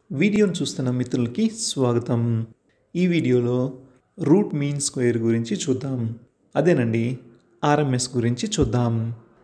వీడియోను చూస్తున్న మిత్రులకి స్వాగతం ఈ వీడియోలో రూట్ మీన్ స్క్వేర్ గురించి చూద్దాం అదేనండి ఆర్ఎంఎస్ గురించి చూద్దాం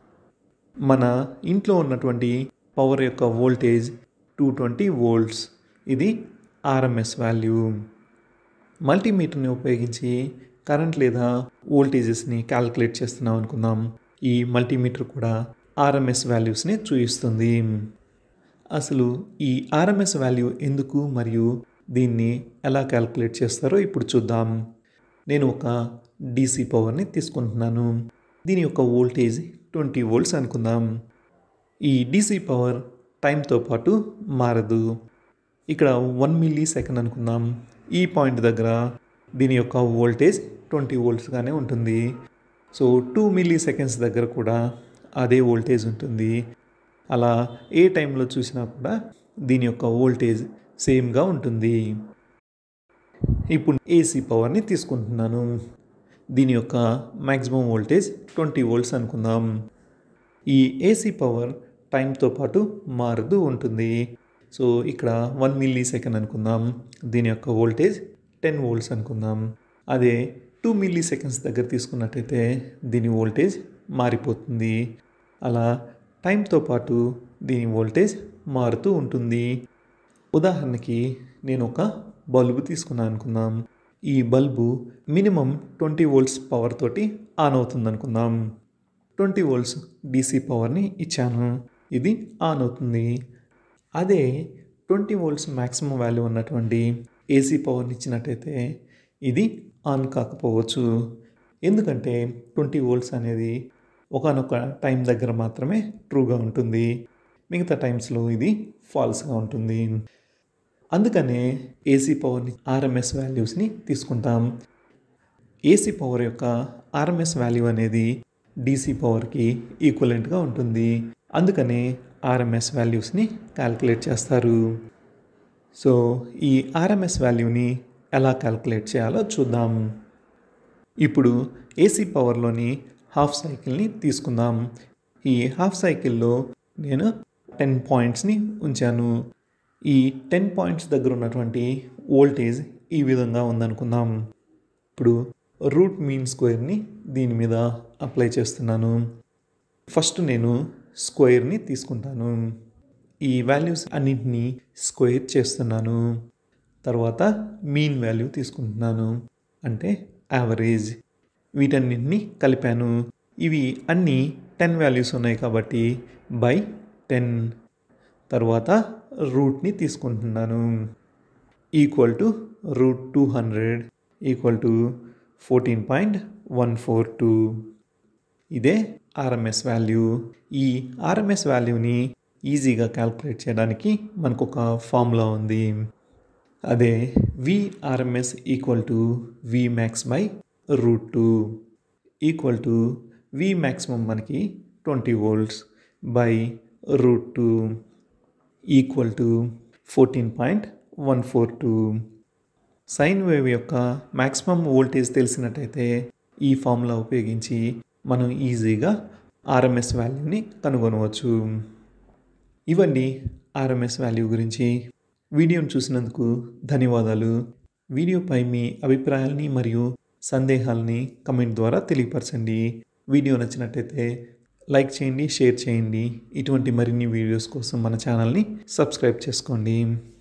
మన ఇంట్లో ఉన్నటువంటి పవర్ యొక్క వోల్టేజ్ టూ ట్వంటీ వోల్ట్స్ ఇది ఆర్ఎంఎస్ వాల్యూ మల్టీమీటర్ని ఉపయోగించి కరెంట్ లేదా వోల్టేజెస్ని క్యాలిక్యులేట్ చేస్తున్నాం అనుకుందాం ఈ మల్టీమీటర్ కూడా ఆర్ఎంఎస్ వాల్యూస్ని చూపిస్తుంది అసలు ఈ ఆర్ఎంఎస్ వాల్యూ ఎందుకు మరియు దీన్ని ఎలా క్యాలిక్యులేట్ చేస్తారో ఇప్పుడు చూద్దాం నేను ఒక డీసీ పవర్ని తీసుకుంటున్నాను దీని యొక్క వోల్టేజ్ ట్వంటీ వోల్ట్స్ అనుకుందాం ఈ డీసీ పవర్ టైంతో పాటు మారదు ఇక్కడ వన్ మిల్లీ సెకండ్ అనుకుందాం ఈ పాయింట్ దగ్గర దీని యొక్క వోల్టేజ్ ట్వంటీ వోల్ట్స్గానే ఉంటుంది సో టూ మిల్లీ సెకండ్స్ దగ్గర కూడా అదే వోల్టేజ్ ఉంటుంది అలా ఏ టైంలో చూసినా కూడా దీని యొక్క వోల్టేజ్ సేమ్గా ఉంటుంది ఇప్పుడు ఏసీ పవర్ని తీసుకుంటున్నాను దీని యొక్క మ్యాక్సిమం వోల్టేజ్ ట్వంటీ వోల్ట్స్ అనుకుందాం ఈ ఏసీ పవర్ టైంతో పాటు మారుతూ ఉంటుంది సో ఇక్కడ వన్ మిల్లీ సెకండ్ అనుకుందాం దీని యొక్క వోల్టేజ్ టెన్ వోల్ట్స్ అనుకుందాం అదే టూ మిల్లీ సెకండ్స్ దగ్గర తీసుకున్నట్టయితే దీని వోల్టేజ్ మారిపోతుంది అలా టైంతో పాటు దీని వోల్టేజ్ మారుతూ ఉంటుంది ఉదాహరణకి నేను ఒక బల్బు తీసుకున్నాను అనుకుందాం ఈ bulb minimum twenty volts power తోటి ఆన్ అవుతుంది అనుకుందాం ట్వంటీ వోల్ట్స్ డీసీ పవర్ని ఇచ్చాను ఇది ఆన్ అవుతుంది అదే ట్వంటీ వోల్ట్స్ మ్యాక్సిమం వాల్యూ ఉన్నటువంటి ఏసీ పవర్ని ఇచ్చినట్టయితే ఇది ఆన్ కాకపోవచ్చు ఎందుకంటే ట్వంటీ వోల్ట్స్ అనేది ఒకనొక టైం దగ్గర మాత్రమే ట్రూగా ఉంటుంది మిగతా టైమ్స్లో ఇది ఫాల్స్గా ఉంటుంది అందుకనే ఏసీ పవర్ని ఆర్ఎంఎస్ వాల్యూస్ని తీసుకుంటాం ఏసీ పవర్ యొక్క ఆర్ఎంఎస్ వాల్యూ అనేది డీసీ పవర్కి ఈక్వలెంట్గా ఉంటుంది అందుకనే ఆర్ఎంఎస్ వాల్యూస్ని క్యాల్కులేట్ చేస్తారు సో ఈ ఆర్ఎంఎస్ వాల్యూని ఎలా క్యాల్కులేట్ చేయాలో చూద్దాం ఇప్పుడు ఏసీ పవర్లోని హాఫ్ సైకిల్ని తీసుకుందాం ఈ హాఫ్ సైకిల్లో నేను టెన్ పాయింట్స్ని ఉంచాను ఈ టెన్ పాయింట్స్ దగ్గర ఉన్నటువంటి వోల్టేజ్ ఈ విధంగా ఉందనుకుందాం ఇప్పుడు రూట్ మీన్ స్క్వేర్ని దీని మీద అప్లై చేస్తున్నాను ఫస్ట్ నేను స్క్వేర్ని తీసుకుంటాను ఈ వాల్యూస్ అన్నింటినీ స్క్వేర్ చేస్తున్నాను తర్వాత మీన్ వాల్యూ తీసుకుంటున్నాను అంటే యావరేజ్ వీటన్నింటినీ కలిపాను ఇవి అన్నీ టెన్ వాల్యూస్ ఉన్నాయి కాబట్టి బై టెన్ తర్వాత రూట్ని తీసుకుంటున్నాను equal to root two hundred equal to fourteen point one four two ఇదే ఆర్ఎంఎస్ వాల్యూ ఈ ఆర్ఎంఎస్ వాల్యూని ఈజీగా క్యాల్కులేట్ చేయడానికి మనకు ఒక ఫార్ములా ఉంది అదే VRMS equal to V max by root two equal to V maximum మనకి twenty volts by root two equal to fourteen point one four two sine wave యొక్క మ్యాక్సిమం వోల్టేజ్ తెలిసినట్టయితే ఈ ఫార్ములా ఉపయోగించి మనం ఈజీగా ఆర్ఎంఎస్ వాల్యూని కనుగొనవచ్చు ఇవన్నీ ఆర్ఎంఎస్ వాల్యూ గురించి వీడియోను చూసినందుకు ధన్యవాదాలు వీడియోపై మీ అభిప్రాయాల్ని మరియు సందేహాలని కమెంట్ ద్వారా తెలియపరచండి వీడియో నచ్చినట్టయితే లైక్ చేయండి షేర్ చేయండి ఇటువంటి మరిన్ని వీడియోస్ కోసం మన ఛానల్ని సబ్స్క్రైబ్ చేసుకోండి